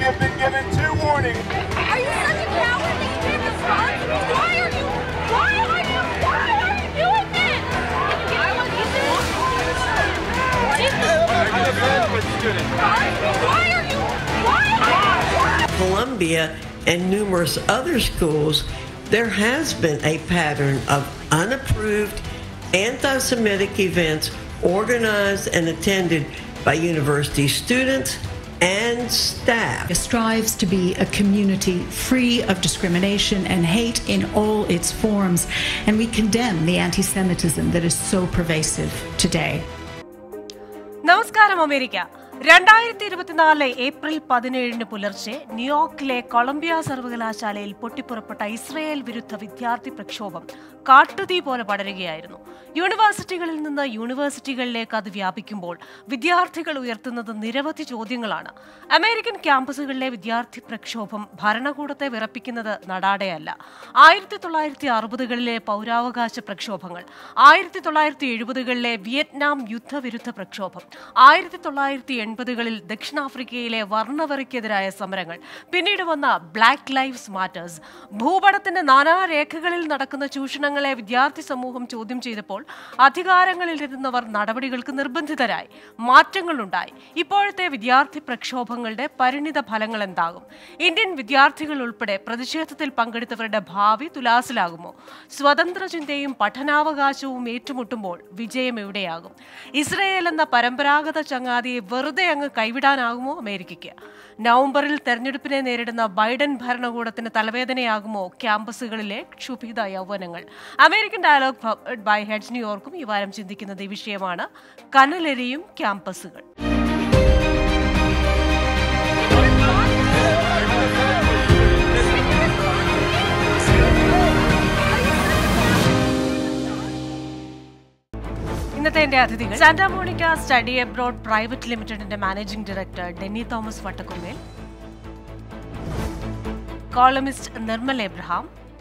have been given two warnings. Are you such a coward that you can't respond to me? Why are you? Why are you? Why are you doing this? Can you get me What is this? Why are you? Why are you? Columbia and numerous other schools, there has been a pattern of unapproved anti Semitic events organized and attended by university students and staff. strives to be a community free of discrimination and hate in all its forms, and we condemn the anti Semitism that is so pervasive today. നമസ്കാരം America രണ്ടായിരത്തി ഇരുപത്തിനാല് April പതിനേഴിന് പുലർച്ചെ ന്യൂയോർക്കിലെ Colombia സർവകലാശാലയിൽ പൊട്ടിപ്പുറപ്പെട്ട Israel വിരുദ്ധ വിദ്യാർത്ഥി പ്രക്ഷോഭം കാട്ടുതീ പോലെ പടരുകയായിരുന്നു യൂണിവേഴ്സിറ്റികളിൽ നിന്ന് യൂണിവേഴ്സിറ്റികളിലേക്ക് അത് വ്യാപിക്കുമ്പോൾ വിദ്യാർത്ഥികൾ ഉയർത്തുന്നത് നിരവധി ചോദ്യങ്ങളാണ് അമേരിക്കൻ ക്യാമ്പസുകളിലെ വിദ്യാർത്ഥി പ്രക്ഷോഭം ഭരണകൂടത്തെ വിറപ്പിക്കുന്നത് നടാടെയല്ല ആയിരത്തി തൊള്ളായിരത്തി അറുപതുകളിലെ പൗരാവകാശ പ്രക്ഷോഭങ്ങൾ ആയിരത്തി തൊള്ളായിരത്തി എഴുപതുകളിലെ വിയറ്റ്നാം യുദ്ധവിരുദ്ധ പ്രക്ഷോഭം ആയിരത്തി തൊള്ളായിരത്തി എൺപതുകളിൽ ദക്ഷിണാഫ്രിക്കയിലെ വർണ്ണവെറിക്കെതിരായ സമരങ്ങൾ പിന്നീട് വന്ന ബ്ലാക്ക് ലൈവ്സ് മാറ്റേഴ്സ് ഭൂപടത്തിന്റെ നാനാരേഖകളിൽ നടക്കുന്ന ചൂഷണങ്ങളെ വിദ്യാർത്ഥി സമൂഹം ചോദ്യം ചെയ്തപ്പോൾ അധികാരങ്ങളിലിരുന്നവർ നടപടികൾക്ക് നിർബന്ധിതരായി മാറ്റങ്ങളുണ്ടായി ഇപ്പോഴത്തെ വിദ്യാർത്ഥി പ്രക്ഷോഭങ്ങളുടെ പരിണിത ഫലങ്ങൾ എന്താകും ഇന്ത്യൻ വിദ്യാർത്ഥികൾ ഉൾപ്പെടെ പ്രതിഷേധത്തിൽ പങ്കെടുത്തവരുടെ ഭാവി തുലാസിലാകുമോ സ്വതന്ത്ര ചിന്തയും പഠനാവകാശവും ഏറ്റുമുട്ടുമ്പോൾ വിജയം എവിടെയാകും ഇസ്രയേൽ എന്ന പരമ്പരാഗത ചങ്ങാതിയെ വെറുതെ അങ്ങ് കൈവിടാനാകുമോ അമേരിക്കയ്ക്ക് നവംബറിൽ തെരഞ്ഞെടുപ്പിനെ നേരിടുന്ന ബൈഡൻ ഭരണകൂടത്തിന് തലവേദനയാകുമോ ക്യാമ്പസുകളിലെ ക്ഷുഭിത യൗവനങ്ങൾ American dialogue powered by heads ന്യൂയോർക്കും ഈ വാരം ചിന്തിക്കുന്നത് ഈ വിഷയമാണ് കനലെരിയും ക്യാമ്പസുകൾ ഇന്നത്തെ എന്റെ അതിഥികൾ സാന്റാമോണിക്ക സ്റ്റഡി അബ്രോഡ് പ്രൈവറ്റ് ലിമിറ്റഡിന്റെ managing director Denny Thomas Vattakunnel columnist Nirmal Abraham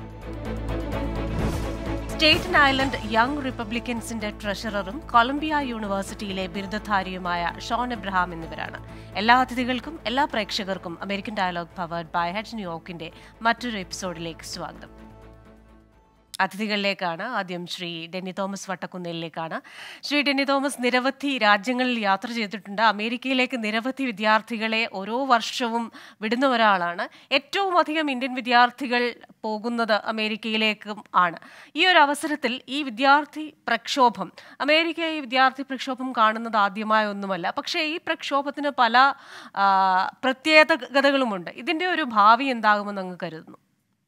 Staten Island young റിപ്പബ്ലിക്കൻസിന്റെ ട്രഷററും കൊളംബിയ യൂണിവേഴ്സിറ്റിയിലെ ബിരുദധാരിയുമായ ഷോൺ എബ്രഹാം എന്നിവരാണ് എല്ലാ അതിഥികൾക്കും എല്ലാ പ്രേക്ഷകർക്കും American dialogue powered by head ന്യൂയോർക്കിന്റെ മറ്റൊരു എപ്പിസോഡിലേക്ക് സ്വാഗതം അതിഥികളിലേക്കാണ് ആദ്യം ശ്രീ ഡെന്നി തോമസ് വട്ടക്കുന്നേലിലേക്കാണ് ശ്രീ ഡെന്നി തോമസ് നിരവധി രാജ്യങ്ങളിൽ യാത്ര ചെയ്തിട്ടുണ്ട് അമേരിക്കയിലേക്ക് നിരവധി വിദ്യാർത്ഥികളെ ഓരോ വർഷവും വിടുന്ന ഒരാളാണ് ഏറ്റവും അധികം ഇന്ത്യൻ വിദ്യാർത്ഥികൾ പോകുന്നത് അമേരിക്കയിലേക്കും ആണ് ഈ ഒരു അവസരത്തിൽ ഈ വിദ്യാർത്ഥി പ്രക്ഷോഭം അമേരിക്ക ഈ വിദ്യാർത്ഥി പ്രക്ഷോഭം കാണുന്നത് ആദ്യമായ ഒന്നുമല്ല പക്ഷേ ഈ പ്രക്ഷോഭത്തിന് പല ആ, പ്രത്യേകതകളുമുണ്ട് ഇതിന്റെ ഒരു ഭാവി എന്താകുമെന്ന് അങ്ങ് കരുതുന്നു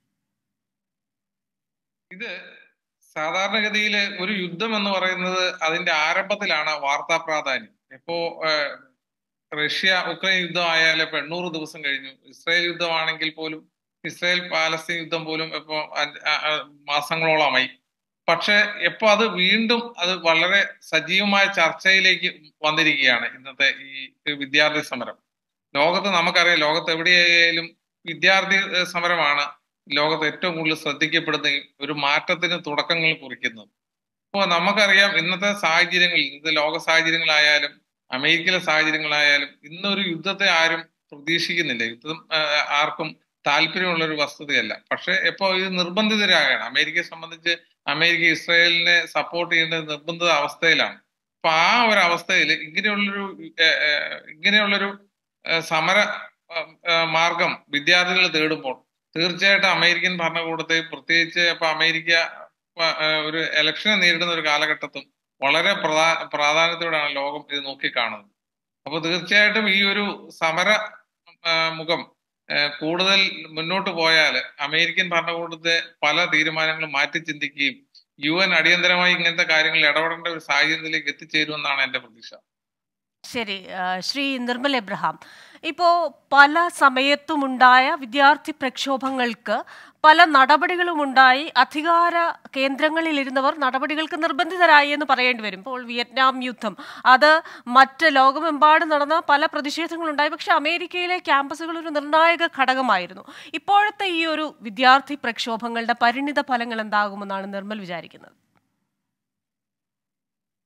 ഇത് സാധാരണഗതിയിൽ ഒരു യുദ്ധം എന്ന് പറയുന്നത് അതിന്റെ ആരംഭത്തിലാണ് വാർത്താ പ്രാധാന്യം ഇപ്പോ ഏഹ്, റഷ്യ ഉക്രൈൻ യുദ്ധം ആയാലും ഇപ്പൊ എണ്ണൂറ് ദിവസം കഴിഞ്ഞു ഇസ്രായേൽ യുദ്ധമാണെങ്കിൽ പോലും ഇസ്രായേൽ പാലസ്തീൻ യുദ്ധം പോലും ഇപ്പൊ അഞ്ച്- ആ- ആ മാസങ്ങളോളമായി പക്ഷെ ഇപ്പൊ അത് വീണ്ടും അത് വളരെ സജീവമായ ചർച്ചയിലേക്ക് വന്നിരിക്കുകയാണ് ഇന്നത്തെ ഈ വിദ്യാർത്ഥി സമരം ലോകത്ത് നമുക്കറിയാം ലോകത്ത് എവിടെയായാലും വിദ്യാർത്ഥി ഏഹ്, സമരമാണ് ലോകത്ത് ഏറ്റവും കൂടുതൽ ശ്രദ്ധിക്കപ്പെടുന്ന ഒരു മാറ്റത്തിന് തുടക്കങ്ങൾ കുറിക്കുന്നത് അപ്പോൾ നമുക്കറിയാം ഇന്നത്തെ സാഹചര്യങ്ങളിൽ ഇന്നത്തെ ലോക സാഹചര്യങ്ങളായാലും അമേരിക്കയിലെ സാഹചര്യങ്ങളായാലും ഇന്നൊരു യുദ്ധത്തെ ആരും പ്രതീക്ഷിക്കുന്നില്ല യുദ്ധം ആ, ആർക്കും താല്പര്യമുള്ള ഒരു വസ്തുതയല്ല പക്ഷെ ഇപ്പോ ഇത് നിർബന്ധിതരാകണം അമേരിക്കയെ സംബന്ധിച്ച് അമേരിക്ക ഇസ്രായേലിനെ സപ്പോർട്ട് ചെയ്യേണ്ട നിർബന്ധിത അവസ്ഥയിലാണ് അപ്പൊ ആ ഒരു അവസ്ഥയിൽ ഇങ്ങനെയുള്ളൊരു ഏർ, ഏർ, ഇങ്ങനെയുള്ളൊരു ഏർ, സമര ഏർ, ഏർ, മാർഗം വിദ്യാർത്ഥികൾ തേടുമ്പോൾ തീർച്ചയായിട്ടും അമേരിക്കൻ ഭരണകൂടത്തെ പ്രത്യേകിച്ച് ഇപ്പൊ അമേരിക്ക ആ, ആ, ഒരു ഇലക്ഷനെ നേരിടുന്ന ഒരു കാലഘട്ടത്തും വളരെ പ്രധാ പ്രാധാന്യത്തോടെയാണ് ലോകം ഇത് നോക്കിക്കാണുന്നത് അപ്പൊ തീർച്ചയായിട്ടും ഈ ഒരു സമര ആ, മുഖം ആ, കൂടുതൽ മുന്നോട്ട് പോയാൽ അമേരിക്കൻ ഭരണകൂടത്തെ പല തീരുമാനങ്ങളും മാറ്റി ചിന്തിക്കുകയും യു എൻ അടിയന്തരമായി ഇങ്ങനത്തെ കാര്യങ്ങളിൽ ഇടപെടേണ്ട ഒരു സാഹചര്യത്തിലേക്ക് എത്തിച്ചേരുമെന്നാണ് എന്റെ പ്രതീക്ഷ ശരി ആ, ശ്രീ നിർമ്മൽ എബ്രഹാം ഇപ്പോൾ പല സമയത്തുമുണ്ടായ വിദ്യാർത്ഥി പ്രക്ഷോഭങ്ങൾക്ക് പല നടപടികളും ഉണ്ടായി അധികാര കേന്ദ്രങ്ങളിലിരുന്നവർ നടപടികൾക്ക് നിർബന്ധിതരായി എന്ന് പറയേണ്ടി വരും ഇപ്പോൾ വിയറ്റ്നാം യുദ്ധം അത് മറ്റ് ലോകമെമ്പാടും നടന്ന പല പ്രതിഷേധങ്ങളുണ്ടായി പക്ഷെ അമേരിക്കയിലെ ക്യാമ്പസുകൾ ഒരു നിർണായക ഘടകമായിരുന്നു ഇപ്പോഴത്തെ ഈ ഒരു വിദ്യാർത്ഥി പ്രക്ഷോഭങ്ങളുടെ പരിണിത ഫലങ്ങൾ എന്താകുമെന്നാണ് നിർമ്മൽ വിചാരിക്കുന്നത്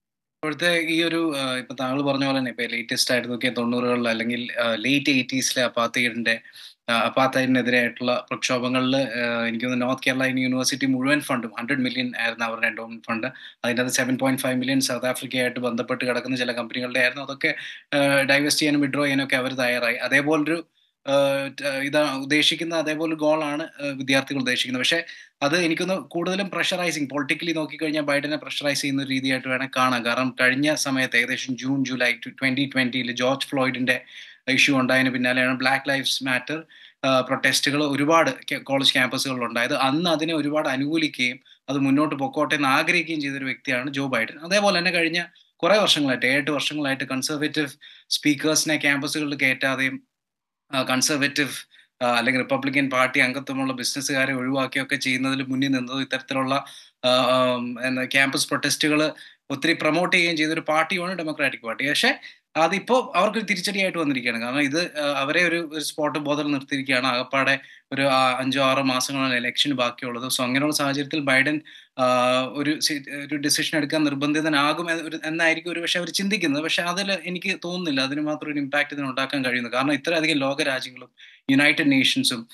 ഇപ്പോഴത്തെ ഈ ഒരു ഇപ്പൊ താങ്കൾ പറഞ്ഞ പോലെ തന്നെ ഇപ്പൊ ലേറ്റസ്റ്റ് ആയിട്ട് നോക്കിയ തൊണ്ണൂറുകളിൽ അല്ലെങ്കിൽ ലേറ്റ് എയ്റ്റീസിലെ അപ്പാത്തൈഡിന്റെ അപ്പാത്തൈഡിനെതിരായിട്ടുള്ള പ്രക്ഷോഭങ്ങളിൽ എനിക്ക് തോന്നുന്നു നോർത്ത് കേരള യൂണിവേഴ്സിറ്റി മുഴുവൻ ഫണ്ടും ഹൺഡ്രഡ് മില്യൺ ആയിരുന്നു അവരുടെ എൻഡോമെന്റ് ഫണ്ട് അതിൻ്റെ അത് seven point five million south ആഫ്രിക്കയായിട്ട് ബന്ധപ്പെട്ട് കിടക്കുന്ന ചില കമ്പനികളുടെ ആയിരുന്നു അതൊക്കെ ഡൈവേസ്റ്റ് ചെയ്യാനും വിഡ്രോ ചെയ്യാനും ഒക്കെ അവർ തയ്യാറായി അതേപോലൊരു ഇതാ ഉദ്ദേശിക്കുന്ന അതേപോലെ ഗോളാണ് വിദ്യാർത്ഥികൾ ഉദ്ദേശിക്കുന്നത് പക്ഷേ അത് എനിക്കൊന്ന് കൂടുതലും പ്രഷറൈസിങ് പൊളിറ്റിക്കലി നോക്കിക്കഴിഞ്ഞാൽ ബൈഡനെ പ്രഷറൈസ് ചെയ്യുന്ന ഒരു രീതിയായിട്ട് വേണം കാണാം കാരണം കഴിഞ്ഞ സമയത്ത് ഏകദേശം ജൂൺ ജൂലൈ ട്വന്റി ട്വന്റിയിൽ ജോർജ് ഫ്ലോയിഡിന്റെ ഇഷ്യൂ ഉണ്ടായതിന് പിന്നാലെയാണ് ബ്ലാക്ക് ലൈഫ്സ് മാറ്റർ പ്രൊട്ടസ്റ്റുകൾ ഒരുപാട് കോളേജ് ക്യാമ്പസുകളിൽ ഉണ്ടായത് അന്ന് അതിനെ ഒരുപാട് അനുകൂലിക്കുകയും അത് മുന്നോട്ട് പൊക്കോട്ടെ എന്ന് ആഗ്രഹിക്കുകയും ചെയ്തൊരു വ്യക്തിയാണ് ജോ ബൈഡൻ അതേപോലെ തന്നെ കഴിഞ്ഞ കുറെ വർഷങ്ങളായിട്ട് ഏഴ് വർഷങ്ങളായിട്ട് കൺസർവേറ്റീവ് സ്പീക്കേഴ്സിനെ ക്യാമ്പസുകളിൽ കയറ്റാതെയും കൺസർവേറ്റീവ് അല്ലെങ്കിൽ റിപ്പബ്ലിക്കൻ പാർട്ടി അംഗത്വമുള്ള ബിസിനസ്സുകാരെ ഒഴിവാക്കിയൊക്കെ ചെയ്യുന്നതിൽ മുന്നിൽ നിന്നത് ഇത്തരത്തിലുള്ള ക്യാമ്പസ് പ്രൊട്ടസ്റ്റുകൾ ഒത്തിരി പ്രൊമോട്ട് ചെയ്യുകയും ചെയ്ത ഒരു പാർട്ടിയാണ് ഡെമോക്രാറ്റിക് പാർട്ടി പക്ഷേ അതിപ്പോ അവർക്ക് തിരിച്ചടിയായിട്ട് വന്നിരിക്കുകയാണ് കാരണം ഇത് അവരെ ഒരു ഒരു സ്പോട്ട് ബോധം നിർത്തിയിരിക്കുകയാണ് ആകപ്പാടെ ഒരു അഞ്ചോ ആറോ മാസങ്ങളാണ് ഇലക്ഷൻ ബാക്കിയുള്ളത് സോ അങ്ങനെയുള്ള സാഹചര്യത്തിൽ ബൈഡൻ ഒരു ഒരു ഡിസിഷൻ എടുക്കാൻ നിർബന്ധിതനാകും എന്നായിരിക്കും ഒരു പക്ഷെ അവർ ചിന്തിക്കുന്നത് പക്ഷെ അതിൽ എനിക്ക് തോന്നുന്നില്ല അതിന് മാത്രം ഒരു ഇമ്പാക്ട് ഇതിന് ഉണ്ടാക്കാൻ കഴിയുന്നു കാരണം ഇത്രയധികം ലോക രാജ്യങ്ങളും യുണൈറ്റഡ് നേഷൻസും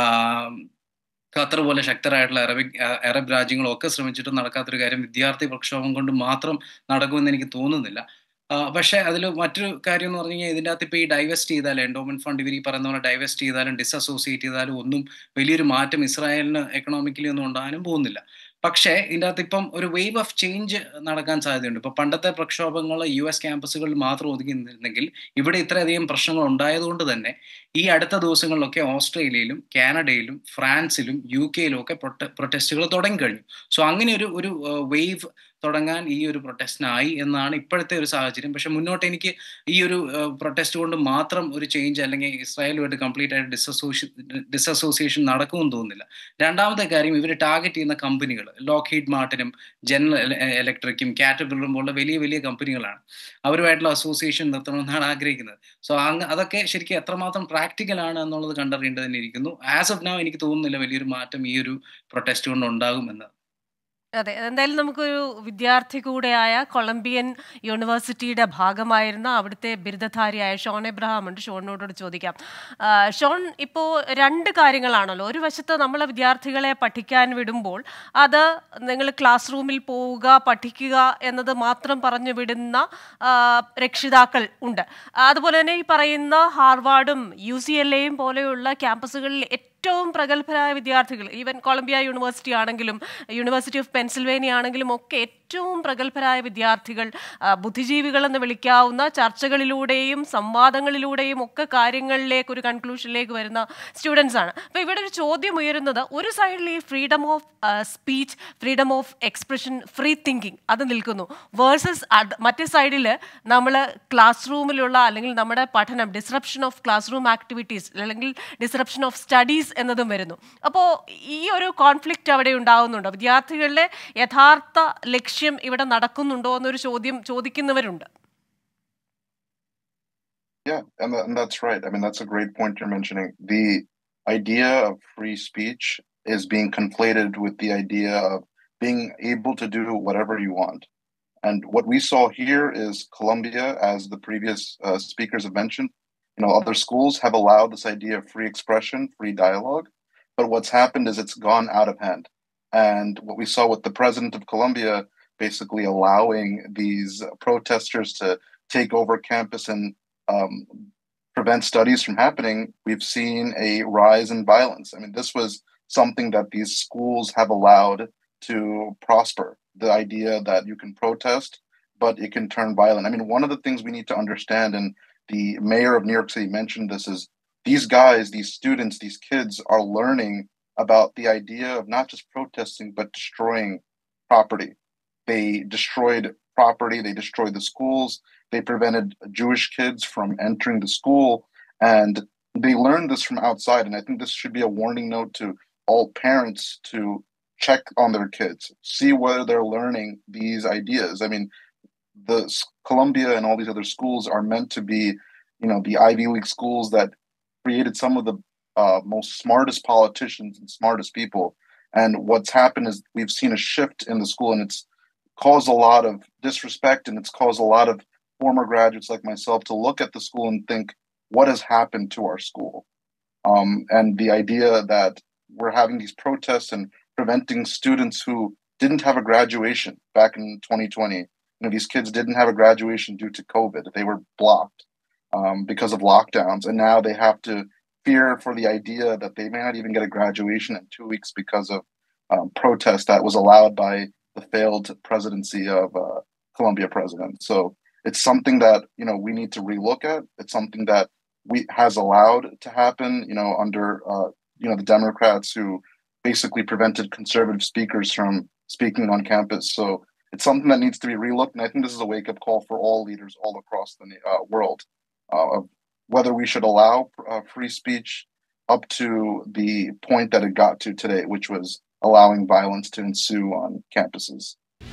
ഖത്തർ പോലെ ശക്തരായിട്ടുള്ള അറബിക് അറബ് രാജ്യങ്ങളും ഒക്കെ ശ്രമിച്ചിട്ടും നടക്കാത്തൊരു കാര്യം വിദ്യാർത്ഥി പ്രക്ഷോഭം കൊണ്ട് മാത്രം നടക്കുമെന്ന് എനിക്ക് തോന്നുന്നില്ല പക്ഷേ അതിൽ മറ്റൊരു കാര്യം എന്ന് പറഞ്ഞു കഴിഞ്ഞാൽ ഇതിൻ്റെ അകത്ത് ഇപ്പോൾ ഈ ഡൈവെസ്റ്റ് ചെയ്താലും എൻഡോമെന്റ് ഫണ്ട് ഇവർ ഈ പറയുന്ന പോലെ ഡൈവെസ്റ്റ് ചെയ്താലും ഡിസസോസിയേറ്റ് ചെയ്താലും ഒന്നും വലിയൊരു മാറ്റം ഇസ്രായേലിന് എക്കണോമിക്കലി ഒന്നും ഉണ്ടാകാനും പോകുന്നില്ല പക്ഷേ ഇതിൻ്റെ അകത്ത് ഇപ്പം ഒരു വേവ് ഓഫ് ചേഞ്ച് നടക്കാൻ സാധ്യതയുണ്ട് ഇപ്പൊ പണ്ടത്തെ പ്രക്ഷോഭങ്ങൾ യു എസ് ക്യാമ്പസുകളിൽ മാത്രം ഒതുങ്ങി നിന്നിരുന്നെങ്കിൽ ഇവിടെ ഇത്രയധികം പ്രശ്നങ്ങൾ ഉണ്ടായതുകൊണ്ട് തന്നെ ഈ അടുത്ത ദിവസങ്ങളിലൊക്കെ ഓസ്ട്രേലിയയിലും കാനഡയിലും ഫ്രാൻസിലും യു കെയിലും ഒക്കെ പ്രൊട്ടസ്റ്റുകൾ തുടങ്ങിക്കഴിഞ്ഞു സോ അങ്ങനെ ഒരു ഒരു വേവ് തുടങ്ങാൻ ഈ ഒരു പ്രൊട്ടസ്റ്റിനായി എന്നാണ് ഇപ്പോഴത്തെ ഒരു സാഹചര്യം പക്ഷെ മുന്നോട്ട് എനിക്ക് ഈ ഒരു പ്രൊട്ടസ്റ്റ് കൊണ്ട് മാത്രം ഒരു ചേഞ്ച് അല്ലെങ്കിൽ ഇസ്രായേലുമായിട്ട് കംപ്ലീറ്റ് ആയിട്ട് ഡിസസോഷ്യ ഡിസസോസിയേഷൻ നടക്കുമെന്ന് തോന്നുന്നില്ല രണ്ടാമത്തെ കാര്യം ഇവർ ടാർഗറ്റ് ചെയ്യുന്ന കമ്പനികൾ ലോക്ക്ഹീഡ് മാർട്ടിനും ജനറൽ ഇലക്ട്രിക്കും കാറ്റബിളും പോലുള്ള വലിയ വലിയ കമ്പനികളാണ് അവരുമായിട്ടുള്ള അസോസിയേഷൻ നിർത്തണമെന്നാണ് ആഗ്രഹിക്കുന്നത് സോ അങ്ങ് അതൊക്കെ ശരിക്കും എത്രമാത്രം പ്രാക്ടിക്കൽ ആണ് എന്നുള്ളത് കണ്ടറിയേണ്ടത് തന്നെ ഇരിക്കുന്നു ആസ് ഓഫ് നൗ എനിക്ക് തോന്നുന്നില്ല വലിയൊരു മാറ്റം ഈ ഒരു പ്രൊട്ടസ്റ്റ് കൊണ്ട് ഉണ്ടാകുമെന്ന് അതെ എന്തായാലും നമുക്കൊരു വിദ്യാർത്ഥി കൂടെയായ കൊളംബിയൻ യൂണിവേഴ്സിറ്റിയുടെ ഭാഗമായിരുന്ന അവിടുത്തെ ബിരുദധാരിയായ ഷോൺ എബ്രഹാം ഉണ്ട് ഷോണിനോടോട് ചോദിക്കാം ഷോൺ ഇപ്പോൾ രണ്ട് കാര്യങ്ങളാണല്ലോ ഒരു വശത്ത് നമ്മളെ വിദ്യാർത്ഥികളെ പഠിക്കാൻ വിടുമ്പോൾ അത് നിങ്ങൾ ക്ലാസ് റൂമിൽ പോവുക പഠിക്കുക എന്നത് മാത്രം പറഞ്ഞു വിടുന്ന രക്ഷിതാക്കൾ ഉണ്ട് അതുപോലെ തന്നെ ഈ പറയുന്ന ഹാർവാർഡും യു സി എൽ എയും പോലെയുള്ള ക്യാമ്പസുകളിൽ ഏറ്റവും പ്രഗത്ഭരായ വിദ്യാർത്ഥികൾ ഈവൻ കൊളംബിയ യൂണിവേഴ്സിറ്റി ആണെങ്കിലും യൂണിവേഴ്സിറ്റി ഓഫ് പെൻസിൽവേനിയ ആണെങ്കിലും ഒക്കെ ഏറ്റവും പ്രഗത്ഭരായ വിദ്യാർത്ഥികൾ ബുദ്ധിജീവികൾ എന്ന് വിളിക്കാവുന്ന ചർച്ചകളിലൂടെയും സംവാദങ്ങളിലൂടെയും ഒക്കെ കാര്യങ്ങളിലേക്ക് ഒരു കൺക്ലൂഷനിലേക്ക് വരുന്ന സ്റ്റുഡൻസ് ആണ് അപ്പോൾ ഇവിടെ ഒരു ചോദ്യം ഉയരുന്നത് ഒരു സൈഡിൽ ഈ freedom of speech freedom of expression free thinking അത് നിൽക്കുന്നു വേഴ്സസ് മറ്റേ സൈഡിൽ നമ്മൾ ക്ലാസ് റൂമിലുള്ള അല്ലെങ്കിൽ നമ്മുടെ പഠനം disruption of class room activities അല്ലെങ്കിൽ ഡിസ്റപ്ഷൻ ഓഫ് സ്റ്റഡീസ് എന്നതും വരുന്നു അപ്പോൾ ഈ ഒരു കോൺഫ്ലിക്റ്റ് അവിടെ ഉണ്ടാകുന്നുണ്ടോ വിദ്യാർത്ഥികളുടെ യഥാർത്ഥ ലക്ഷ്യം ഇവിടെ നടക്കുന്നുണ്ടോ എന്നൊരു ചോദ്യം ചോദിക്കുന്നവരുണ്ട് Yeah, and, and that's right. I mean, that's a great point you're mentioning. The idea of free speech is being conflated with the idea of being able to do whatever you want. And what we saw here is Colombia, as the previous uh, speakers have mentioned, you know, other schools have allowed this idea of free expression, free dialogue. But what's happened is it's gone out of hand. And what we saw with the president of Colombia basically allowing these protesters to take over campus and um, prevent studies from happening, we've seen a rise in violence. I mean, this was something that these schools have allowed to prosper. The idea that you can protest, but it can turn violent. I mean, one of the things we need to understand, and the mayor of New York City mentioned this, is these guys, these students, these kids are learning about the idea of not just protesting, but destroying property. They destroyed property, they destroyed the schools, they prevented Jewish kids from entering the school, and they learned this from outside. And I think this should be a warning note to all parents to check on their kids, see whether they're learning these ideas. I mean, the Columbia and all these other schools are meant to be, you know, the Ivy League schools that created some of the uh, most smartest politicians and smartest people. And what's happened is we've seen a shift in the school, and it's caused a lot of disrespect and it's caused a lot of former graduates like myself to look at the school and think, what has happened to our school? Um, and the idea that we're having these protests and preventing students who didn't have a graduation back in 2020. You know, these kids didn't have a graduation due to COVID. They were blocked um, because of lockdowns, and now they have to fear for the idea that they may not even get a graduation in two weeks because of um, protest that was allowed by the failed presidency of uh, Colombia president. So it's something that you know we need to relook at. It's something that we has allowed to happen. You know, under uh, you know the Democrats who basically prevented conservative speakers from speaking on campus. So it's something that needs to be relooked, and I think this is a wake up call for all leaders all across the uh, world uh, of whether we should allow uh, free speech up to the point that it got to today, which was allowing violence to ensue on campuses.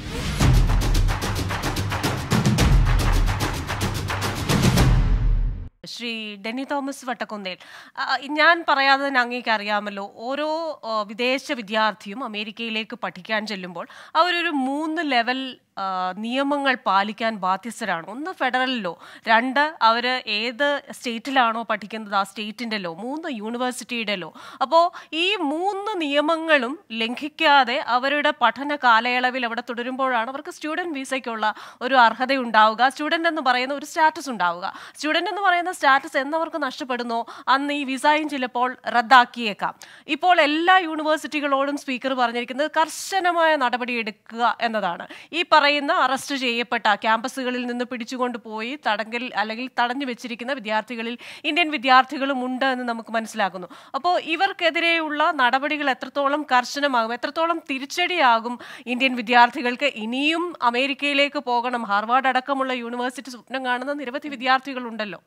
Shri Denny Thomas Vattakunnel ആ, ഞാൻ പറയാതെ തന്നെ അങ്ങേക്ക് അറിയാമല്ലോ ഓരോ ആ, വിദേശ വിദ്യാർത്ഥിയും അമേരിക്കയിലേക്ക് പഠിക്കാൻ ചെല്ലുമ്പോൾ അവരൊരു മൂന്ന് ലെവൽ ആ, നിയമങ്ങൾ പാലിക്കാൻ ബാധ്യസ്ഥരാണ് ഒന്ന് ഫെഡറൽ ലോ രണ്ട് അവർ ഏത് സ്റ്റേറ്റിലാണോ പഠിക്കുന്നത് ആ സ്റ്റേറ്റിൻ്റെ ലോ മൂന്ന് യൂണിവേഴ്സിറ്റിയുടെ ലോ അപ്പോൾ ഈ മൂന്ന് നിയമങ്ങളും ലംഘിക്കാതെ അവരുടെ പഠന കാലയളവിൽ അവിടെ തുടരുമ്പോഴാണ് അവർക്ക് സ്റ്റുഡൻറ് വിസയ്ക്കുള്ള ഒരു അർഹത ഉണ്ടാവുക സ്റ്റുഡൻ്റ് എന്ന് പറയുന്ന ഒരു സ്റ്റാറ്റസ് ഉണ്ടാവുക സ്റ്റുഡൻ്റ് എന്ന് പറയുന്ന സ്റ്റാറ്റസ് എന്നവർക്ക് നഷ്ടപ്പെടുന്നോ അന്ന് ഈ വിസയും ചിലപ്പോൾ റദ്ദാക്കിയേക്കാം ഇപ്പോൾ എല്ലാ യൂണിവേഴ്സിറ്റികളോടും സ്പീക്കർ പറഞ്ഞിരിക്കുന്നത് കർശനമായ നടപടിയെടുക്കുക എന്നതാണ് ഈ പറയുന്ന അറസ്റ്റ് ചെയ്യപ്പെട്ട ക്യാമ്പസുകളിൽ നിന്ന് പിടിച്ചുകൊണ്ട് പോയി തടങ്കൽ അല്ലെങ്കിൽ തടഞ്ഞു വെച്ചിരിക്കുന്ന വിദ്യാർത്ഥികളിൽ ഇന്ത്യൻ വിദ്യാർത്ഥികളും ഉണ്ട് എന്ന് നമുക്ക് മനസ്സിലാക്കുന്നു അപ്പോൾ ഇവർക്കെതിരെയുള്ള നടപടികൾ എത്രത്തോളം കർശനമാകും എത്രത്തോളം തിരിച്ചടിയാകും ഇന്ത്യൻ വിദ്യാർത്ഥികൾക്ക് ഇനിയും അമേരിക്കയിലേക്ക് പോകണം ഹാർവാർഡ് അടക്കമുള്ള യൂണിവേഴ്സിറ്റി സ്വപ്നം കാണുന്ന നിരവധി വിദ്യാർത്ഥികളുണ്ടല്ലോ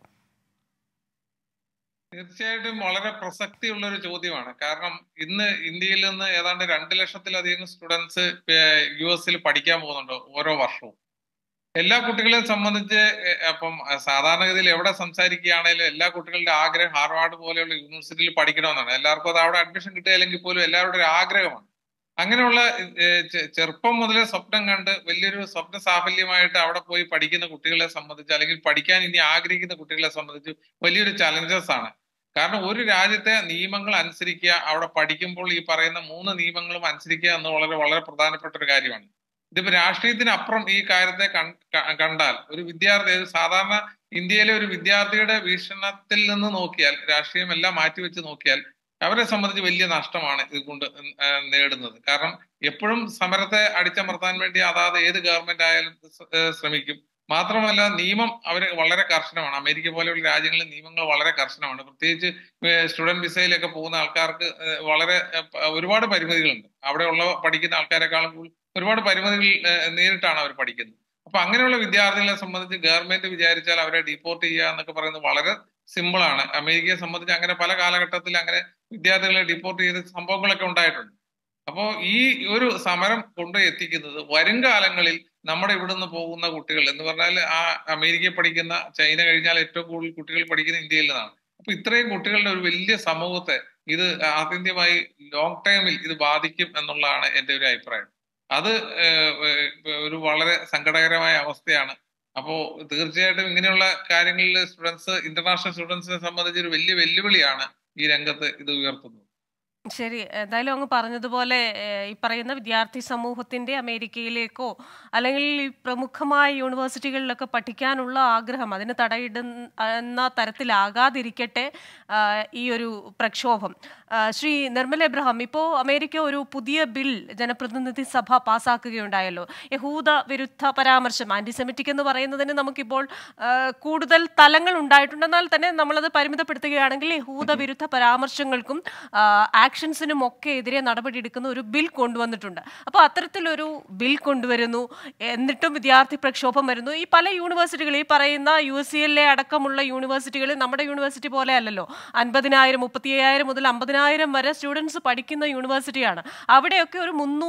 തീർച്ചയായിട്ടും വളരെ പ്രസക്തിയുള്ള ഒരു ചോദ്യമാണ് കാരണം ഇന്ന് ഇന്ത്യയിൽ നിന്ന് ഏതാണ്ട് രണ്ട് ലക്ഷത്തിലധികം സ്റ്റുഡൻസ് യു എസിൽ പഠിക്കാൻ പോകുന്നുണ്ട് ഓരോ വർഷവും എല്ലാ കുട്ടികളെയും സംബന്ധിച്ച് എ, അപ്പം അഹ് സാധാരണഗതിയിൽ എവിടെ സംസാരിക്കുകയാണെങ്കിലും എല്ലാ കുട്ടികളുടെ ആഗ്രഹം ഹാർവാർഡ് പോലെയുള്ള യൂണിവേഴ്സിറ്റിയിൽ പഠിക്കണമെന്നാണ് എല്ലാവർക്കും അത് അവിടെ അഡ്മിഷൻ കിട്ടുകയില്ലെങ്കിൽ പോലും എല്ലാവരുടെ ഒരു ആഗ്രഹമാണ് അങ്ങനെയുള്ള ഏ, ചെ- ചെറുപ്പം മുതലേ സ്വപ്നം കണ്ട് വലിയൊരു സ്വപ്ന സാഫല്യമായിട്ട് അവിടെ പോയി പഠിക്കുന്ന കുട്ടികളെ സംബന്ധിച്ച് അല്ലെങ്കിൽ പഠിക്കാൻ ഇനി ആഗ്രഹിക്കുന്ന കുട്ടികളെ സംബന്ധിച്ച് വലിയൊരു ചലഞ്ചസ് ആണ് കാരണം ഒരു രാജ്യത്തെ നിയമങ്ങൾ അനുസരിക്കുക അവിടെ പഠിക്കുമ്പോൾ ഈ പറയുന്ന മൂന്ന് നിയമങ്ങളും അനുസരിക്കുക എന്ന് വളരെ വളരെ പ്രധാനപ്പെട്ട ഒരു കാര്യമാണ് ഇതിപ്പോ രാഷ്ട്രീയത്തിനപ്പുറം ഈ കാര്യത്തെ കൺ- ക- കണ്ടാൽ ഒരു വിദ്യാർത്ഥി ഒരു സാധാരണ ഇന്ത്യയിലെ ഒരു വിദ്യാർത്ഥിയുടെ വീക്ഷണത്തിൽ നിന്ന് നോക്കിയാൽ രാഷ്ട്രീയം എല്ലാം മാറ്റിവെച്ച് നോക്കിയാൽ അവരെ സംബന്ധിച്ച് വലിയ നഷ്ടമാണ് ഇത് കൊണ്ട് ഏഹ് നേടുന്നത് കാരണം എപ്പോഴും സമരത്തെ അടിച്ചമർത്താൻ വേണ്ടി അതാത് ഏത് ഗവൺമെന്റ് ആയാലും സ- ഏഹ് ശ്രമിക്കും മാത്രമല്ല നിയമം അവർ വളരെ കർശനമാണ് അമേരിക്ക പോലെയുള്ള രാജ്യങ്ങളിൽ നിയമങ്ങൾ വളരെ കർശനമാണ് പ്രത്യേകിച്ച് സ്റ്റുഡന്റ് വിസയിലൊക്കെ പോകുന്ന ആൾക്കാർക്ക് ഏഹ് വളരെ ഏഹ് പ- ഒരുപാട് പരിമിതികളുണ്ട് അവിടെയുള്ള പഠിക്കുന്ന ആൾക്കാരെക്കാളും കൂടുതൽ ഒരുപാട് പരിമിതികൾ ഏഹ് നേരിട്ടാണ് അവർ പഠിക്കുന്നത് അപ്പൊ അങ്ങനെയുള്ള വിദ്യാർത്ഥികളെ സംബന്ധിച്ച് ഗവൺമെന്റ് വിചാരിച്ചാൽ അവരെ ഡിപ്പോർട്ട് ചെയ്യുക എന്നൊക്കെ പറയുന്നത് വളരെ സിമ്പിൾ ആണ് അമേരിക്കയെ സംബന്ധിച്ച് അങ്ങനെ പല കാലഘട്ടത്തിൽ അങ്ങനെ വിദ്യാർത്ഥികളെ ഡിപ്പോർട്ട് ചെയ്ത സംഭവങ്ങളൊക്കെ ഉണ്ടായിട്ടുണ്ട് അപ്പോ ഈ ഒരു സമരം കൊണ്ടു എത്തിക്കുന്നത് വരും കാലങ്ങളിൽ നമ്മുടെ ഇവിടുന്ന് പോകുന്ന കുട്ടികൾ എന്ന് പറഞ്ഞാൽ ആ അമേരിക്കയിൽ പഠിക്കുന്ന ചൈന കഴിഞ്ഞാൽ ഏറ്റവും കൂടുതൽ കുട്ടികൾ പഠിക്കുന്ന ഇന്ത്യയിൽ നിന്നാണ് അപ്പൊ ഇത്രയും കുട്ടികളുടെ ഒരു വലിയ സമൂഹത്തെ ഇത് ആത്യന്തികമായി ലോങ് ടൈമിൽ ഇത് ബാധിക്കും എന്നുള്ളതാണ് എന്റെ ഒരു അഭിപ്രായം അത് ഏഹ്, ഏഹ്, ഒരു വളരെ സങ്കടകരമായ അവസ്ഥയാണ് അപ്പോ തീർച്ചയായിട്ടും ഇങ്ങനെയുള്ള കാര്യങ്ങളിൽ സ്റ്റുഡൻസ് ഇന്റർനാഷണൽ സ്റ്റുഡൻസിനെ സംബന്ധിച്ച് ഒരു വലിയ വെല്ലുവിളിയാണ് ഈ രംഗത്ത് ഇത് ഉയർത്തുന്നത് ശരി എന്തായാലും അങ്ങ് പറഞ്ഞതുപോലെ ഏഹ്, ഈ പറയുന്ന വിദ്യാർത്ഥി സമൂഹത്തിന്റെ അമേരിക്കയിലേക്കോ അല്ലെങ്കിൽ ഈ പ്രമുഖമായ യൂണിവേഴ്സിറ്റികളിലൊക്കെ പഠിക്കാനുള്ള ആഗ്രഹം അതിന് തടയിടുന്ന തരത്തിലാകാതിരിക്കട്ടെ ആഹ്, ഈ ഒരു പ്രക്ഷോഭം ആഹ്, ശ്രീ നിർമ്മല എബ്രഹാം ഇപ്പോൾ അമേരിക്ക ഒരു പുതിയ ബിൽ ജനപ്രതിനിധി സഭ പാസ്സാക്കുകയുണ്ടായല്ലോ യഹൂദ വിരുദ്ധ പരാമർശം ആന്റിസെമിറ്റിക് എന്ന് പറയുന്നതിന് നമുക്കിപ്പോൾ ആഹ്, കൂടുതൽ തലങ്ങൾ ഉണ്ടായിട്ടുണ്ട് എന്നാൽ തന്നെ നമ്മളത് പരിമിതപ്പെടുത്തുകയാണെങ്കിൽ യഹൂദ വിരുദ്ധ പരാമർശങ്ങൾക്കും ആക്ഷൻസിനും ഒക്കെ എതിരെ നടപടിയെടുക്കുന്ന ഒരു ബിൽ കൊണ്ടുവന്നിട്ടുണ്ട് അപ്പോൾ അത്തരത്തിലൊരു ബിൽ കൊണ്ടുവരുന്നു എന്നിട്ടും വിദ്യാർത്ഥി പ്രക്ഷോഭം വരുന്നു ഈ പല യൂണിവേഴ്സിറ്റികൾ ഈ പറയുന്ന U S C L A അടക്കമുള്ള യൂണിവേഴ്സിറ്റികൾ നമ്മുടെ യൂണിവേഴ്സിറ്റി പോലെ അല്ലല്ലോ അൻപതിനായിരം മുപ്പത്തി അയ്യായിരം മുതൽ അമ്പതിനായിരം വരെ സ്റ്റുഡൻസ് പഠിക്കുന്ന യൂണിവേഴ്സിറ്റിയാണ് അവിടെയൊക്കെ ഒരു മുന്നൂറ്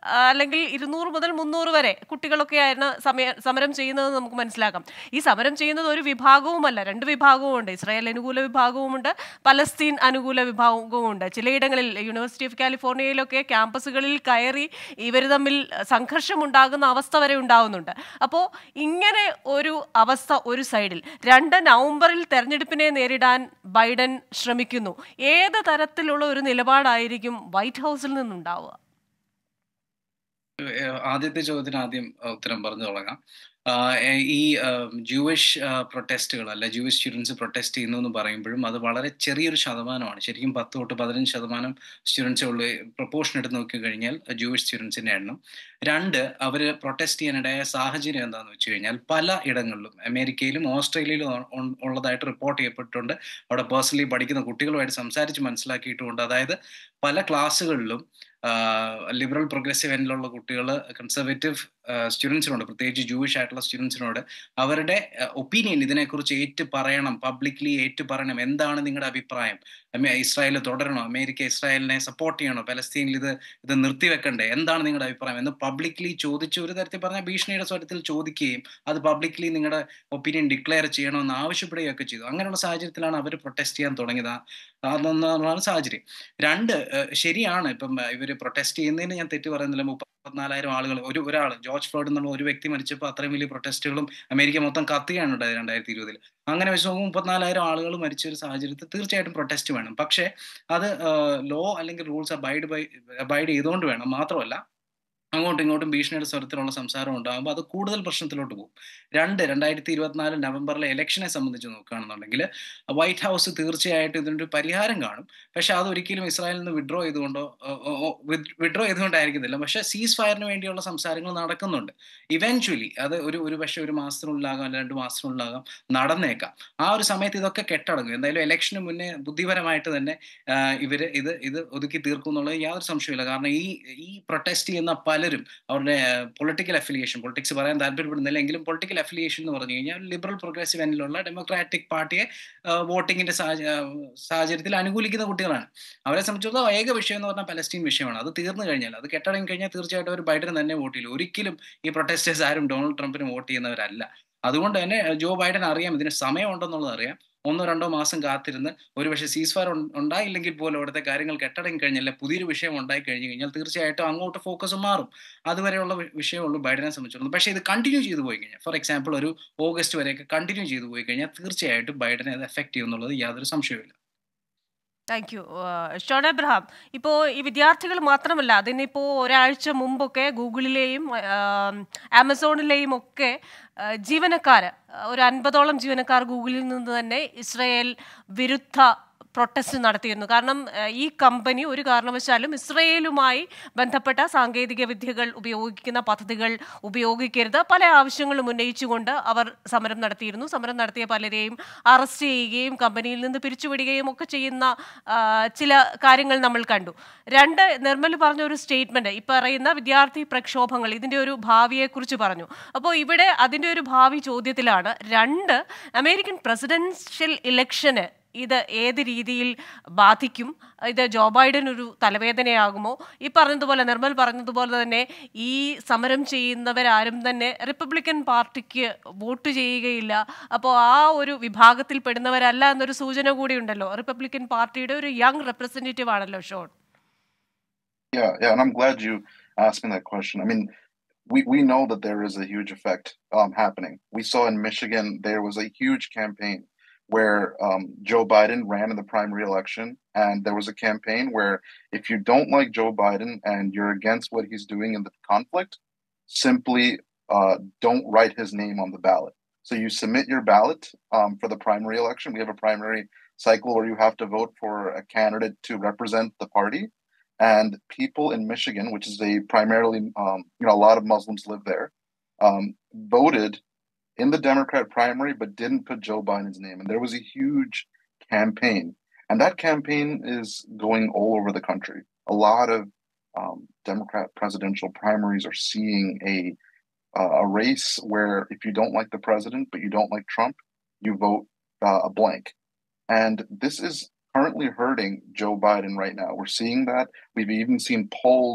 ആ, അല്ലെങ്കിൽ ഇരുന്നൂറ് മുതൽ മുന്നൂറ് വരെ കുട്ടികളൊക്കെയായിരുന്നു സമയ സമരം ചെയ്യുന്നത് നമുക്ക് മനസ്സിലാക്കാം ഈ സമരം ചെയ്യുന്നത് ഒരു വിഭാഗവുമല്ല രണ്ട് വിഭാഗവും ഉണ്ട് ഇസ്രായേൽ അനുകൂല വിഭാഗവുമുണ്ട് പലസ്തീൻ അനുകൂല വിഭാഗവുമുണ്ട് ചിലയിടങ്ങളിൽ യൂണിവേഴ്സിറ്റി ഓഫ് കാലിഫോർണിയയിലൊക്കെ ക്യാമ്പസുകളിൽ കയറി ഇവർ തമ്മിൽ സംഘർഷം ഉണ്ടാകുന്ന അവസ്ഥ വരെ ഉണ്ടാകുന്നുണ്ട് അപ്പോൾ ഇങ്ങനെ ഒരു അവസ്ഥ ഒരു സൈഡിൽ രണ്ട് നവംബറിൽ തെരഞ്ഞെടുപ്പിനെ നേരിടാൻ ബൈഡൻ ശ്രമിക്കുന്നു ഏത് തരത്തിലുള്ള ഒരു നിലപാടായിരിക്കും വൈറ്റ് ഹൗസിൽ നിന്നുണ്ടാവുക ഏഹ് ആദ്യത്തെ ചോദ്യത്തിന് ആദ്യം ഏഹ് ഉത്തരം പറഞ്ഞു തുടങ്ങാം ആഹ് ഏഹ് ഈ ജൂയിഷ് പ്രൊട്ടസ്റ്റുകൾ അല്ല ജൂയിഷ് സ്റ്റുഡൻസ് പ്രൊട്ടസ്റ്റ് ചെയ്യുന്നു എന്ന് പറയുമ്പോഴും അത് വളരെ ചെറിയൊരു ശതമാനമാണ് ശരിക്കും പത്ത് തൊട്ട് പതിനഞ്ച് ശതമാനം സ്റ്റുഡൻസേ ഉള്ളൂ പ്രപ്പോർഷൻ എടുത്ത് നോക്കി കഴിഞ്ഞാൽ ജൂയിഷ് സ്റ്റുഡൻസിന്റെ എണ്ണം രണ്ട് അവർ പ്രൊട്ടസ്റ്റ് ചെയ്യാനിടയായ സാഹചര്യം എന്താണെന്ന് വെച്ച് കഴിഞ്ഞാൽ പല ഇടങ്ങളിലും അമേരിക്കയിലും ഓസ്ട്രേലിയയിലും ഉ- ഉ- ഉള്ളതായിട്ട് റിപ്പോർട്ട് ചെയ്യപ്പെട്ടിട്ടുണ്ട് അവിടെ പേഴ്സണലി പഠിക്കുന്ന കുട്ടികളുമായിട്ട് സംസാരിച്ച് മനസ്സിലാക്കിയിട്ടുമുണ്ട് അതായത് പല ക്ലാസ്സുകളിലും ലിബറൽ പ്രോഗ്രസീവ് എൻഡിലുള്ള കുട്ടികൾ കൺസർവേറ്റീവ് സ്റ്റുഡൻസിനോട് പ്രത്യേകിച്ച് ജൂയിഷ് ആയിട്ടുള്ള സ്റ്റുഡൻസിനോട് അവരുടെ ഒപ്പീനിയൻ ഇതിനെക്കുറിച്ച് ഏറ്റു പറയണം പബ്ലിക്ലി ഏറ്റു പറയണം എന്താണ് നിങ്ങളുടെ അഭിപ്രായം അമേ- ഇസ്രായേൽ തുടരണോ അമേരിക്ക ഇസ്രായേലിനെ സപ്പോർട്ട് ചെയ്യണോ പലസ്തീനിൽ ഇത് ഇത് നിർത്തിവെക്കണ്ടേ എന്താണ് നിങ്ങളുടെ അഭിപ്രായം എന്ന് പബ്ലിക്ലി ചോദിച്ച് ഒരു തരത്തിൽ പറഞ്ഞാൽ ഭീഷണിയുടെ സ്വരത്തിൽ ചോദിക്കുകയും അത് പബ്ലിക്ലി നിങ്ങളുടെ ഒപ്പീനിയൻ ഡിക്ലെയർ ചെയ്യണമെന്ന് ആവശ്യപ്പെടുകയൊക്കെ ചെയ്തു അങ്ങനെയുള്ള സാഹചര്യത്തിലാണ് അവർ പ്രൊട്ടസ്റ്റ് ചെയ്യാൻ തുടങ്ങിയത് അതെന്നാണ് സാഹചര്യം രണ്ട് ഏഹ് ശരിയാണ് ഇപ്പം ഇവർ പ്രൊട്ടസ്റ്റ് ചെയ്യുന്നതിന് ഞാൻ തെറ്റ് പറയുന്നില്ല മുപ്പത്തിനാലായിരം ആളുകൾ ഒരു ഒരാൾ ജോർജ് ഫ്ലോയ്ഡ് എന്നുള്ള ഒരു വ്യക്തി മരിച്ചപ്പോൾ അത്രയും വലിയ പ്രൊട്ടസ്റ്റുകളും അമേരിക്ക മൊത്തം കത്തുകയാണ് ഉണ്ടായത് രണ്ടായിരത്തി ഇരുപതിൽ അങ്ങനെ വെച്ച് നോക്കുമ്പോൾ മുപ്പത്തിനാലായിരം ആളുകൾ മരിച്ച ഒരു സാഹചര്യത്തിൽ തീർച്ചയായിട്ടും പ്രൊട്ടസ്റ്റ് വേണം പക്ഷേ അത് ലോ അല്ലെങ്കിൽ റൂൾസ് അബൈഡ് ബൈ അബൈഡ് ചെയ്തുകൊണ്ട് വേണം മാത്രമല്ല അങ്ങോട്ടും ഇങ്ങോട്ടും ഭീഷണിയുടെ സ്വരത്തിലുള്ള സംസാരം ഉണ്ടാകുമ്പോൾ അത് കൂടുതൽ പ്രശ്നത്തിലോട്ട് പോകും രണ്ട് രണ്ടായിരത്തി ഇരുപത്തിനാല് നവംബറിലെ ഇലക്ഷനെ സംബന്ധിച്ച് നോക്കുകയാണെന്നുണ്ടെങ്കിൽ വൈറ്റ് ഹൗസ് തീർച്ചയായിട്ടും ഇതിനൊരു പരിഹാരം കാണും പക്ഷെ അത് ഒരിക്കലും ഇസ്രായേലിൽ നിന്ന് വിഡ്രോ ചെയ്തുകൊണ്ടോ വിഡ്രോ ചെയ്തുകൊണ്ടായിരിക്കുന്നില്ല പക്ഷെ സീസ് ഫയറിന് വേണ്ടിയുള്ള സംസാരങ്ങൾ നടക്കുന്നുണ്ട് ഇവൻച്വലി അത് ഒരു ഒരു പക്ഷേ ഒരു മാസത്തിനുള്ളിലാകാം അല്ല രണ്ട് മാസത്തിനുള്ളിലാകാം നടന്നേക്കാം ആ ഒരു സമയത്ത് ഇതൊക്കെ കെട്ടടങ്ങും എന്തായാലും ഇലക്ഷന് മുന്നേ ബുദ്ധിപരമായിട്ട് തന്നെ ആഹ് ഇവര് ഇത് ഇത് ഒതുക്കി തീർക്കും എന്നുള്ളത് യാതൊരു സംശയമില്ല കാരണം ഈ ഈ പ്രൊട്ടസ്റ്റ് ചെയ്യുന്ന പലരും അവരുടെ പൊളിറ്റിക്കൽ അഫിലിയേഷൻ പൊളിറ്റിക്സ് പറയാൻ താല്പര്യപ്പെടുന്നില്ല എങ്കിലും പൊളിറ്റിക്കൽ അഫിലിയേഷൻ എന്ന് പറഞ്ഞു കഴിഞ്ഞാൽ ലിബറൽ പ്രോഗ്രസീവ് എൻഡിലുള്ള ഡെമോക്രാറ്റിക് പാർട്ടിയെ വോട്ടിങ്ങിന്റെ സാഹചര്യത്തിൽ അനുകൂലിക്കുന്ന കുട്ടികളാണ് അവരെ സംബന്ധിച്ചിടത്തോളം ഏക വിഷയം എന്ന് പറഞ്ഞാൽ പലസ്തീൻ വിഷയമാണ് അത് തീർന്നു കഴിഞ്ഞാൽ അത് കെട്ടടങ്ങി കഴിഞ്ഞാൽ തീർച്ചയായിട്ടും അവർ ബൈഡൻ തന്നെ വോട്ട് ചെയ്യില്ല ഒരിക്കലും ഈ പ്രൊട്ടസ്റ്റേഴ്സ് ആരും ഡൊണാൾഡ് ട്രംപിന് വോട്ട് ചെയ്യുന്നവരല്ല അതുകൊണ്ട് തന്നെ ജോ ബൈഡൻ അറിയാം ഇതിന് സമയമുണ്ടെന്നുള്ളത് അറിയാം ഒന്നോ രണ്ടോ മാസം കാത്തിരുന്ന് ഒരുപക്ഷെ സീസ് ഫയർ ഉണ്ടായില്ലെങ്കിൽ പോലും അവിടുത്തെ കാര്യങ്ങൾ കെട്ടടങ്ങി കഴിഞ്ഞാൽ പുതിയൊരു വിഷയം ഉണ്ടായി കഴിഞ്ഞു കഴിഞ്ഞാൽ തീർച്ചയായിട്ടും അങ്ങോട്ട് ഫോക്കസ് മാറും അതുവരെയുള്ള വി- വിഷയമുള്ളൂ ബൈഡനെ സംബന്ധിച്ചിടത്തോളം പക്ഷേ ഇത് കണ്ടിന്യൂ ചെയ്തു പോയി കഴിഞ്ഞാൽ ഫോർ എക്സാമ്പിൾ ഒരു ഓഗസ്റ്റ് വരെയൊക്കെ കണ്ടിന്യൂ ചെയ്തു പോയി കഴിഞ്ഞാൽ തീർച്ചയായിട്ടും ബൈഡനെ അത് എഫക്ട് ചെയ്യും എന്നുള്ളത് യാതൊരു സംശയവുമില്ല താങ്ക് യു ഷോൺ എബ്രഹാം ഇപ്പോൾ ഈ വിദ്യാർത്ഥികൾ മാത്രമല്ല അതിനിപ്പോൾ ഒരാഴ്ച മുമ്പൊക്കെ ഗൂഗിളിലെയും ആം, ആമസോണിലെയും ഒക്കെ ആ, ജീവനക്കാർ ഒരു അൻപതോളം ജീവനക്കാർ ഗൂഗിളിൽ നിന്ന് തന്നെ ഇസ്രയേൽ വിരുദ്ധ പ്രൊട്ടസ്റ്റ് നടത്തിയിരുന്നു കാരണം ആ, ഈ കമ്പനി ഒരു കാരണവശാലും ഇസ്രയേലുമായി ബന്ധപ്പെട്ട സാങ്കേതിക വിദ്യകൾ ഉപയോഗിക്കുന്ന പദ്ധതികൾ ഉപയോഗിക്കരുത് പല ആവശ്യങ്ങളും ഉന്നയിച്ചുകൊണ്ട് അവർ സമരം നടത്തിയിരുന്നു സമരം നടത്തിയ പലരെയും അറസ്റ്റ് ചെയ്യുകയും കമ്പനിയിൽ നിന്ന് പിരിച്ചുവിടുകയും ഒക്കെ ചെയ്യുന്ന ആ, ചില കാര്യങ്ങൾ നമ്മൾ കണ്ടു രണ്ട് നിർമ്മൽ പറഞ്ഞ ഒരു സ്റ്റേറ്റ്മെന്റ് ഈ പറയുന്ന വിദ്യാർത്ഥി പ്രക്ഷോഭങ്ങൾ ഇതിന്റെ ഒരു ഭാവിയെക്കുറിച്ച് പറഞ്ഞു അപ്പോൾ ഇവിടെ അതിന്റെ ഒരു ഭാവി ചോദ്യത്തിലാണ് രണ്ട് അമേരിക്കൻ പ്രസിഡൻഷ്യൽ ഇലക്ഷന് ഇത് ഏത് രീതിയിൽ ബാധിക്കും ഇത് ജോ ബൈഡൻ ഒരു തലവേദനയാകുമോ ഈ പറഞ്ഞതുപോലെ നിർമ്മൽ പറഞ്ഞതുപോലെ തന്നെ ഈ സമരം ചെയ്യുന്നവരാരും തന്നെ റിപ്പബ്ലിക്കൻ പാർട്ടിക്ക് വോട്ട് ചെയ്യുകയില്ല അപ്പോൾ ആ ഒരു വിഭാഗത്തിൽ പെടുന്നവരല്ല എന്നൊരു സൂചന കൂടി ഉണ്ടല്ലോ റിപ്പബ്ലിക്കൻ പാർട്ടിയുടെ ഒരു യങ് റെപ്രസെന്റേറ്റീവ് ആണല്ലോ Shawn Yeah, yeah, and I'm glad you asked me that question. I mean, we, we know that there is a huge effect um, happening. We saw in Michigan there was a huge campaign where um, Joe Biden ran in the primary election, and there was a campaign where if you don't like Joe Biden and you're against what he's doing in the conflict, simply uh, don't write his name on the ballot. So you submit your ballot um, for the primary election. We have a primary cycle where you have to vote for a candidate to represent the party and people in Michigan, which is a primarily, um, you know, a lot of Muslims live there, um, voted in the Democrat primary, but didn't put Joe Biden's name. And there was a huge campaign, and that campaign is going all over the country. A lot of um, Democrat presidential primaries are seeing a uh, a race where if you don't like the president but you don't like Trump, you vote uh, a blank. And this is currently hurting Joe Biden right now. We're seeing that. We've even seen polls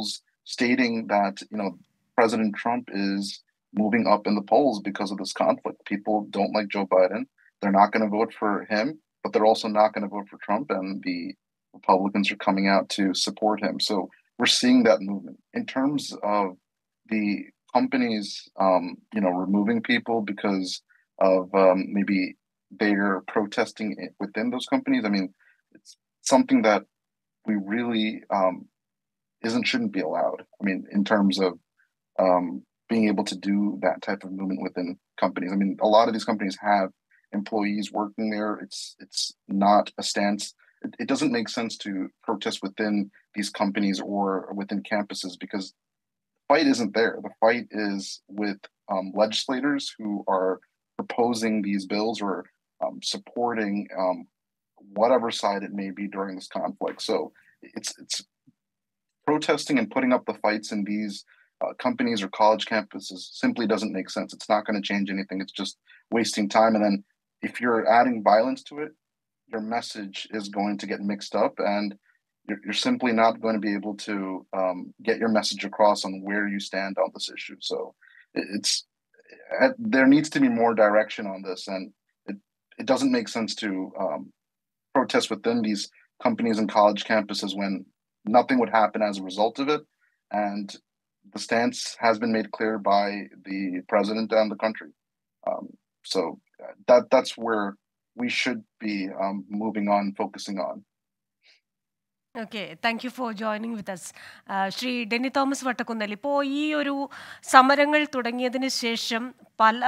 stating that you know President Trump is moving up in the polls because of this conflict. People don't like Joe Biden. They're not going to vote for him, but they're also not going to vote for Trump, and the Republicans are coming out to support him. So we're seeing that movement in terms of the companies, um, you know, removing people because of um, maybe they're protesting it within those companies. I mean, it's something that we really um, isn't shouldn't be allowed. I mean, in terms of um, being able to do that type of movement within companies. I mean, a lot of these companies have employees working there. It's it's not a stance. It, it doesn't make sense to protest within these companies or within campuses because the fight isn't there. The fight is with um, legislators who are proposing these bills or um, supporting um, whatever side it may be during this conflict. So it's it's protesting and putting up the fights in these uh, companies or college campuses simply doesn't make sense. It's not going to change anything. It's just wasting time. And then if you're adding violence to it, your message is going to get mixed up, and you're, you're simply not going to be able to um, get your message across on where you stand on this issue. So it, it's uh, there needs to be more direction on this, and it, it doesn't make sense to um, protest within these companies and college campuses when nothing would happen as a result of it. And the stance has been made clear by the president and the country. Um, so that that's where we should be um, moving on, focusing on. Okay thank you for joining with us Shri Denny Thomas Vattakunnel ഇപ്പോൾ ഈ ഒരു സമരങ്ങൾ തുടങ്ങിയതിന് ശേഷം പല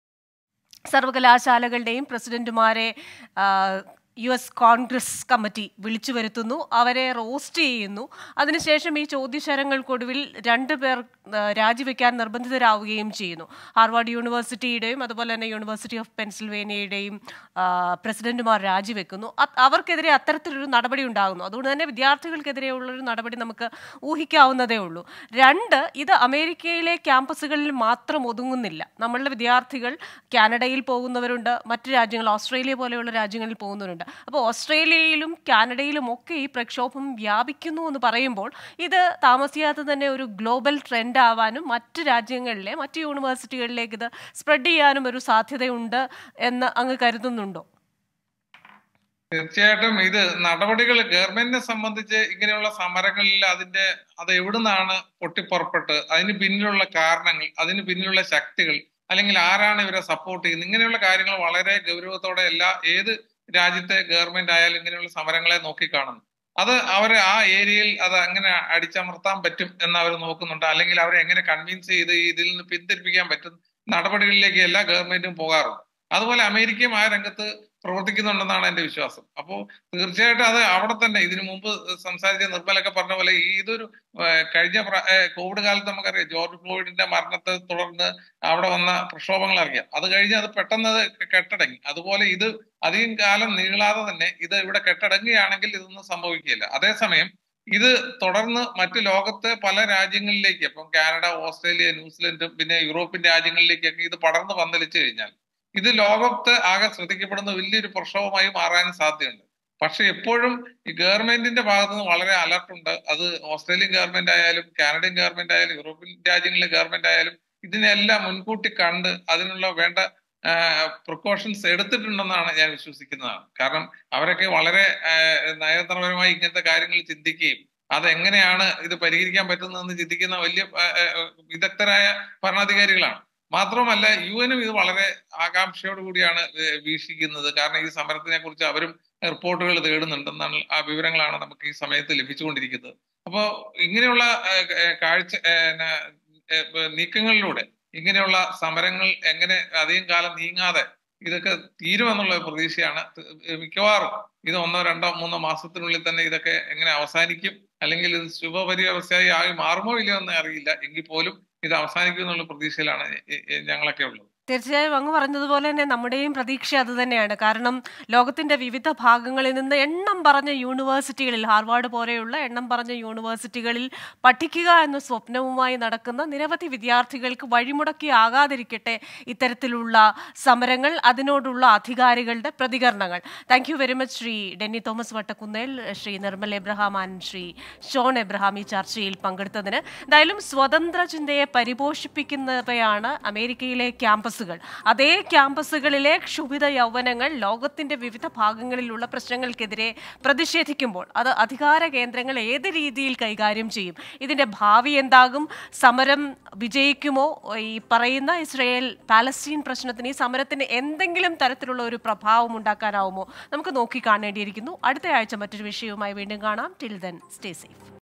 സർവകലാശാലകളുടെയും പ്രസിഡന്റുമാരെ ആ, U S Congress committee വിളിച്ചു വരുത്തുന്നു അവരെ റോസ്റ്റ് ചെയ്യുന്നു അതിനുശേഷം ഈ ചോദ്യശരങ്ങൾക്കൊടുവിൽ രണ്ട് പേർ ആ, രാജിവെക്കാൻ നിർബന്ധിതരാവുകയും ചെയ്യുന്നു ഹാർവാർഡ് യൂണിവേഴ്സിറ്റിയുടെയും അതുപോലെ തന്നെ യൂണിവേഴ്സിറ്റി ഓഫ് പെൻസിൽവേനിയയുടെയും ആ, പ്രസിഡന്റുമാർ രാജിവെക്കുന്നു അത് അവർക്കെതിരെ അത്തരത്തിലൊരു നടപടി ഉണ്ടാകുന്നു അതുകൊണ്ട് തന്നെ വിദ്യാർത്ഥികൾക്കെതിരെയുള്ളൊരു നടപടി നമുക്ക് ഊഹിക്കാവുന്നതേ ഉള്ളൂ രണ്ട് ഇത് അമേരിക്കയിലെ ക്യാമ്പസുകളിൽ മാത്രം ഒതുങ്ങുന്നില്ല നമ്മളുടെ വിദ്യാർത്ഥികൾ കാനഡയിൽ പോകുന്നവരുണ്ട് മറ്റു രാജ്യങ്ങൾ ഓസ്ട്രേലിയ പോലെയുള്ള രാജ്യങ്ങളിൽ പോകുന്നവരുണ്ട് അപ്പോൾ ഓസ്ട്രേലിയയിലും കാനഡയിലും ഒക്കെ ഈ പ്രക്ഷോഭം വ്യാപിക്കുന്നു എന്ന് പറയുമ്പോൾ ഇത് താമസിയാതെ തന്നെ ഒരു ഗ്ലോബൽ ട്രെൻഡ് ആവാനും മറ്റ് രാജ്യങ്ങളിലെ മറ്റ് യൂണിവേഴ്സിറ്റികളിലേക്ക് ഇത് സ്പ്രെഡ് ചെയ്യാനും ഒരു സാധ്യതയുണ്ട് എന്ന് അങ്ങ് കരുതുന്നുണ്ടോ തീർച്ചയായിട്ടും ഇത് നടപടികൾ ഗവൺമെന്റിനെ സംബന്ധിച്ച് ഇങ്ങനെയുള്ള സമരങ്ങളിൽ അതിന്റെ അത് എവിടുന്നാണ് പൊട്ടിപ്പുറപ്പെട്ട് അതിന് പിന്നിലുള്ള കാരണങ്ങൾ അതിന് പിന്നിലുള്ള ശക്തികൾ അല്ലെങ്കിൽ ആരാണ് ഇവരെ സപ്പോർട്ട് ചെയ്യുന്നത് ഇങ്ങനെയുള്ള കാര്യങ്ങൾ വളരെ ഗൗരവത്തോടെ എല്ലാ ഏത് രാജ്യത്തെ ഗവൺമെന്റ് ആയാലും ഇങ്ങനെയുള്ള സമരങ്ങളെ നോക്കിക്കാണുന്നു അത് അവരെ ആ ഏരിയയിൽ അത് എങ്ങനെ അടിച്ചമർത്താൻ പറ്റും എന്ന് അവർ നോക്കുന്നുണ്ട് അല്ലെങ്കിൽ അവരെ എങ്ങനെ കൺവിൻസ് ചെയ്ത് ഈ ഇതിൽ നിന്ന് പിന്തിരിപ്പിക്കാൻ പറ്റും നടപടികളിലേക്ക് എല്ലാ ഗവൺമെന്റും പോകാറുണ്ട് അതുപോലെ അമേരിക്കയും ആ രംഗത്ത് പ്രവർത്തിക്കുന്നുണ്ടെന്നാണ് എന്റെ വിശ്വാസം അപ്പോൾ തീർച്ചയായിട്ടും അത് അവിടെ തന്നെ ഇതിനു മുമ്പ് സംസാരിച്ച നിർമ്മലൊക്കെ പറഞ്ഞ പോലെ ഈ ഇതൊരു ഏഹ്, കഴിഞ്ഞ പ്ര- ഏഹ്, കോവിഡ് കാലത്ത് നമുക്കറിയാം ജോർജ് ഫ്ലോയിഡിന്റെ മരണത്തെ തുടർന്ന് അവിടെ വന്ന പ്രക്ഷോഭങ്ങൾ അറിയാം അത് കഴിഞ്ഞ് അത് പെട്ടെന്ന് അത് കെട്ടടങ്ങി അതുപോലെ ഇത് അധികം കാലം നീളാതെ തന്നെ ഇത് ഇവിടെ കെട്ടടങ്ങുകയാണെങ്കിൽ ഇതൊന്നും സംഭവിക്കില്ല അതേസമയം ഇത് തുടർന്ന് മറ്റു ലോകത്തെ പല രാജ്യങ്ങളിലേക്ക് ഇപ്പം കാനഡ ഓസ്ട്രേലിയ ന്യൂസിലൻഡും പിന്നെ യൂറോപ്യൻ രാജ്യങ്ങളിലേക്കൊക്കെ ഇത് പടർന്ന് പന്തലിച്ചു കഴിഞ്ഞാൽ ഇത് ലോകത്ത് ആകെ ശ്രദ്ധിക്കപ്പെടുന്ന വലിയൊരു പ്രക്ഷോഭമായി മാറാനും സാധ്യതയുണ്ട് പക്ഷെ എപ്പോഴും ഈ ഗവൺമെന്റിന്റെ ഭാഗത്ത് നിന്ന് വളരെ അലർട്ടുണ്ട് അത് ഓസ്ട്രേലിയൻ ഗവൺമെന്റ് ആയാലും കാനഡിയൻ ഗവൺമെന്റ് ആയാലും യൂറോപ്യൻ രാജ്യങ്ങളിലെ ഗവൺമെന്റ് ആയാലും ഇതിനെല്ലാം മുൻകൂട്ടി കണ്ട് അതിനുള്ള വേണ്ട പ്രിക്കോഷൻസ് എടുത്തിട്ടുണ്ടെന്നാണ് ഞാൻ വിശ്വസിക്കുന്നതാണ് കാരണം അവരൊക്കെ വളരെ ആ, നയതന്ത്രപരമായി ഇങ്ങനത്തെ കാര്യങ്ങൾ ചിന്തിക്കുകയും അതെങ്ങനെയാണ് ഇത് പരിഹരിക്കാൻ പറ്റുന്നതെന്ന് ചിന്തിക്കുന്ന വലിയ ആ, ആ, വിദഗ്ധരായ ഭരണാധികാരികളാണ് മാത്രമല്ല യു എനും ഇത് വളരെ ആകാംക്ഷയോട് കൂടിയാണ് ഏഹ് വീക്ഷിക്കുന്നത് കാരണം ഈ സമരത്തിനെ കുറിച്ച് അവരും റിപ്പോർട്ടുകൾ തേടുന്നുണ്ടെന്നാണ് ആ വിവരങ്ങളാണ് നമുക്ക് ഈ സമയത്ത് ലഭിച്ചുകൊണ്ടിരിക്കുന്നത് അപ്പോൾ ഇങ്ങനെയുള്ള ഏഹ്, ഏഹ്, കാഴ്ച ഏഹ്, ന- ഏഹ്, നീക്കങ്ങളിലൂടെ ഇങ്ങനെയുള്ള സമരങ്ങൾ എങ്ങനെ അധികം കാലം നീങ്ങാതെ ഇതൊക്കെ തീരുമെന്നുള്ള ഒരു പ്രതീക്ഷയാണ് ത- മിക്കവാറും ഇത് ഒന്നോ രണ്ടോ മൂന്നോ മാസത്തിനുള്ളിൽ തന്നെ ഇതൊക്കെ എങ്ങനെ അവസാനിക്കും അല്ലെങ്കിൽ ഇത് ശുഭപര്യവസ്ഥയായി ആയി മാറുമോ ഇല്ലയോ എന്ന് അറിയില്ല എങ്കിൽ പോലും ഇത് അവസാനിക്കും എന്നുള്ള പ്രതീക്ഷയിലാണ് എ- എ- ഞങ്ങളൊക്കെ ഉള്ളത് തീർച്ചയായും അങ്ങ് പറഞ്ഞതുപോലെ തന്നെ നമ്മുടെയും പ്രതീക്ഷ അത് തന്നെയാണ് കാരണം ലോകത്തിന്റെ വിവിധ ഭാഗങ്ങളിൽ നിന്ന് എണ്ണം പറഞ്ഞ യൂണിവേഴ്സിറ്റികളിൽ ഹാർവാർഡ് പോലെയുള്ള എണ്ണം പറഞ്ഞ യൂണിവേഴ്സിറ്റികളിൽ പഠിക്കുക എന്ന സ്വപ്നവുമായി നടക്കുന്ന നിരവധി വിദ്യാർത്ഥികൾക്ക് വഴിമുടക്കിയാകാതിരിക്കട്ടെ ഇത്തരത്തിലുള്ള സമരങ്ങൾ അതിനോടുള്ള അധികാരികളുടെ പ്രതികരണങ്ങൾ thank you very much Shri Denny Thomas Vattakunnel Shri Nirmal Abraham and Shri Shawn Abraham ഈ ചർച്ചയിൽ പങ്കെടുത്തതിന് എന്തായാലും സ്വതന്ത്ര ചിന്തയെ പരിപോഷിപ്പിക്കുന്നവയാണ് അമേരിക്കയിലെ ക്യാമ്പസുകൾ അതേ ക്യാമ്പസുകളിലെ ക്ഷുഭിത യൗവനങ്ങൾ ലോകത്തിന്റെ വിവിധ ഭാഗങ്ങളിലുള്ള പ്രശ്നങ്ങൾക്കെതിരെ പ്രതിഷേധിക്കുമ്പോൾ അത് അധികാര കേന്ദ്രങ്ങൾ ഏത് രീതിയിൽ കൈകാര്യം ചെയ്യും ഇതിന്റെ ഭാവി എന്താകും സമരം വിജയിക്കുമോ ഈ പറയുന്ന ഇസ്രയേൽ പാലസ്തീൻ പ്രശ്നത്തിന് ഈ സമരത്തിന് എന്തെങ്കിലും തരത്തിലുള്ള ഒരു പ്രഭാവം ഉണ്ടാക്കാനാവുമോ നമുക്ക് നോക്കി കാണേണ്ടിയിരിക്കുന്നു അടുത്ത ആഴ്ച മറ്റൊരു വിഷയവുമായി വീണ്ടും കാണാം ടിൽ ദെൻ സ്റ്റേ സേഫ്